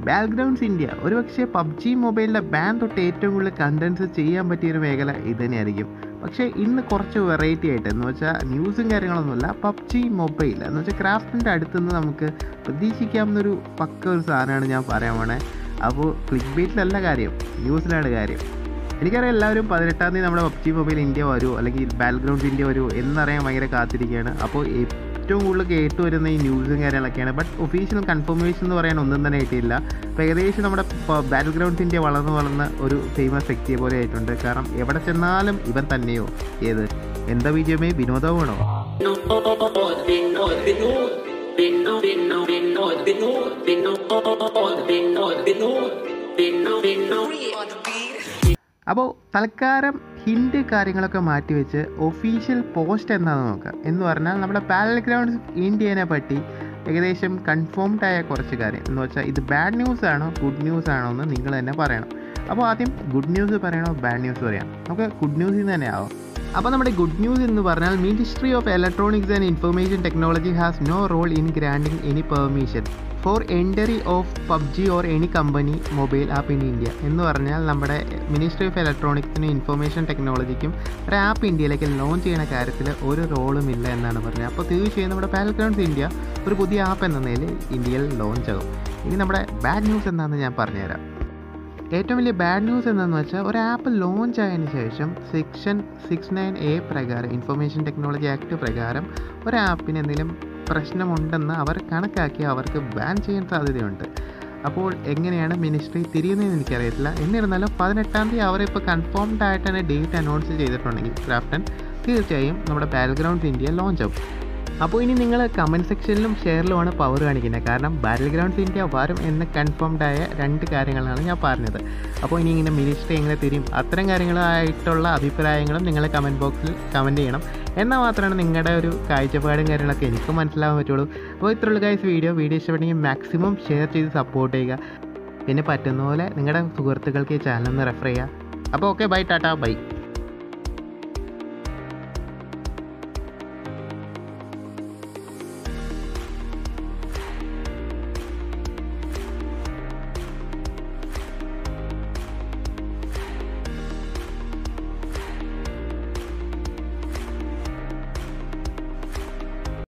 Backgrounds India ഒരുപക്ഷെ PUBG മൊബൈലിലെ ban തൊട്ട് ഏറ്റവും കൂടുതൽ കണ്ടൻസ് ചെയ്യാൻ പറ്റിയൊരു മേഖല ഇത് തന്നെയായിരിക്കും പക്ഷേ ഇന്ന് കുറച്ച് വെറൈറ്റി ആയിട്ട് എന്ന് വെച്ചാൽ ന്യൂസും കാര്യങ്ങളൊന്നുമില്ല പബ്ജി മൊബൈൽ എന്ന് വെച്ചാൽ ക്രാഫ്റ്റിൻ്റെ അടുത്തുനിന്ന് നമുക്ക് പ്രതീക്ഷിക്കാവുന്നൊരു പക്ക ഒരു സാധനമാണ് ഞാൻ പറയാൻ പോണേ അപ്പോൾ ക്ലിക്ക് ബീറ്റിലല്ല കാര്യം ന്യൂസിലാണ് കാര്യം എനിക്കറിയാം എല്ലാവരും പതിനെട്ടാം തീയതി നമ്മുടെ പബ്ജി മൊബൈൽ ഇന്ത്യ വരുമോ അല്ലെങ്കിൽ ബാക്ക്ഗ്രൗണ്ട്സ് ഇന്ത്യ വരുമോ എന്നറിയാൻ ഭയങ്കര കാത്തിരിക്കുകയാണ് അപ്പോൾ ഏറ്റവും കൂടുതൽ കേട്ട് വരുന്ന ഈ ന്യൂസും കാര്യങ്ങളൊക്കെയാണ് ബട്ട് ഒഫീഷ്യൽ കൺഫർമേഷൻ എന്ന് പറയാൻ ഒന്നും തന്നെ കിട്ടിയില്ല അപ്പോൾ ഏകദേശം നമ്മുടെ ബാക്ക്ഗ്രൗണ്ട്സ് ഇന്ത്യ വളർന്ന് വളർന്ന് ഒരു ഫേമസ് വ്യക്തിയെ പോലെ ആയിട്ടുണ്ട് കാരണം എവിടെ ചെന്നാലും ഇവൻ തന്നെയോ ഏത് എന്താ വിജയമേ വിനോദമാണോ Vinod, Vinod, Vinod, Vinod, Vinod, Vinod, Vinod, Vinod, Vinod, Vinod, Vinod, Vinod. അപ്പോൾ തൽക്കാലം ഹിൻഡ് കാര്യങ്ങളൊക്കെ മാറ്റിവെച്ച് ഒഫീഷ്യൽ പോസ്റ്റ് എന്താണെന്ന് നോക്കാം എന്ന് പറഞ്ഞാൽ നമ്മുടെ ബാലഗ്രൗണ്ട്സ് ഇന്ത്യനെ പറ്റി ഏകദേശം കൺഫേംഡ് ആയ കുറച്ച് കാര്യം എന്ന് വെച്ചാൽ ഇത് ബാഡ് ന്യൂസ് ആണോ ഗുഡ് ന്യൂസ് ആണോ എന്ന് നിങ്ങൾ തന്നെ പറയണം അപ്പോൾ ആദ്യം ഗുഡ് ന്യൂസ് പറയണോ ബാഡ് ന്യൂസ് പറയാം നമുക്ക് ഗുഡ് ന്യൂസിൽ തന്നെ ആവാം അപ്പോൾ നമ്മുടെ ഗുഡ് ന്യൂസ് എന്ന് പറഞ്ഞാൽ ministry of electronics and information technology has no role in granting any permission for entry of PUBG or any company mobile app in India എന്ന് പറഞ്ഞാൽ നമ്മുടെ മിനിസ്ട്രി ഓഫ് ഇലക്ട്രോണിക്സിനും ഇൻഫർമേഷൻ ടെക്നോളജിക്കും ഒരു ആപ്പ് ഇന്ത്യയിലേക്ക് ലോഞ്ച് ചെയ്യുന്ന കാര്യത്തിൽ ഒരു റോളും ഇല്ല എന്നാണ് പറഞ്ഞത് അപ്പോൾ തീർച്ചയായും നമ്മുടെ ബാലഗ്രൗണ്ട്സ് ഇന്ത്യ ഒരു പുതിയ ആപ്പ് എന്ന നിലയിൽ ഇന്ത്യയിൽ ലോഞ്ച് ആകും ഇനി നമ്മുടെ ബാഡ് ന്യൂസ് എന്താണെന്ന് ഞാൻ പറഞ്ഞുതരാം ഏറ്റവും വലിയ ബാഡ് ന്യൂസ് എന്താണെന്ന് വെച്ചാൽ ഒരു ആപ്പ് ലോഞ്ച് ആയതിനു ശേഷം സെക്ഷൻ സിക്സ് നയൻ എ പ്രകാരം ഇൻഫർമേഷൻ ടെക്നോളജി ആക്ട് പ്രകാരം ഒരു ആപ്പിന് എന്തെങ്കിലും പ്രശ്നമുണ്ടെന്ന് അവർ കണക്കാക്കി അവർക്ക് ബാൻ ചെയ്യാൻ സാധ്യതയുണ്ട് അപ്പോൾ എങ്ങനെയാണ് മിനിസ്ട്രി തിരിയുന്നതെന്ന് എനിക്കറിയത്തില്ല എന്നിരുന്നാലും പതിനെട്ടാം തീയതി അവരിപ്പോൾ കൺഫേംഡ് ആയിട്ട് തന്നെ ഡേറ്റ് അനൗൺസ് ചെയ്തിട്ടുണ്ടെങ്കിൽ ക്രാഫ്റ്റൻ തീർച്ചയായും നമ്മുടെ ബാക്ക്ഗ്രൗണ്ട്സ് ഇന്ത്യ ലോഞ്ച് ആവും അപ്പോൾ ഇനി നിങ്ങൾ കമൻറ്റ് സെക്ഷനിലും ഷെയറിലുമാണ് പവർ കാണിക്കുന്നത് കാരണം ബാറ്റിൽ ഗ്രൗണ്ട്സ് ഇന്ത്യ വരും എന്ന് കൺഫേംഡ് ആയ രണ്ട് കാര്യങ്ങളാണ് ഞാൻ പറഞ്ഞത് അപ്പോൾ ഇനി ഇങ്ങനെ മിനിസ്റ്റർ എങ്ങനെ തിരിയും അത്തരം കാര്യങ്ങളായിട്ടുള്ള അഭിപ്രായങ്ങളും നിങ്ങൾ കമൻറ്റ് ബോക്സിൽ കമൻറ്റ് ചെയ്യണം എന്നാൽ മാത്രമാണ് നിങ്ങളുടെ ഒരു കാഴ്ചപ്പാടും കാര്യങ്ങളൊക്കെ എനിക്ക് മനസ്സിലാവാൻ പറ്റുള്ളൂ അപ്പോൾ ഇത്രയുള്ള ഗൈസ് വീഡിയോ വീഡിയോ ഇഷ്ടപ്പെട്ടെങ്കിൽ മാക്സിമം ഷെയർ ചെയ്ത് സപ്പോർട്ട് ചെയ്യുക പിന്നെ പറ്റുന്ന പോലെ നിങ്ങളുടെ സുഹൃത്തുക്കൾക്ക് ഈ ചാനൽ ഒന്ന് റെഫർ ചെയ്യുക അപ്പോൾ ഓക്കെ ബൈ ടാറ്റ ബൈ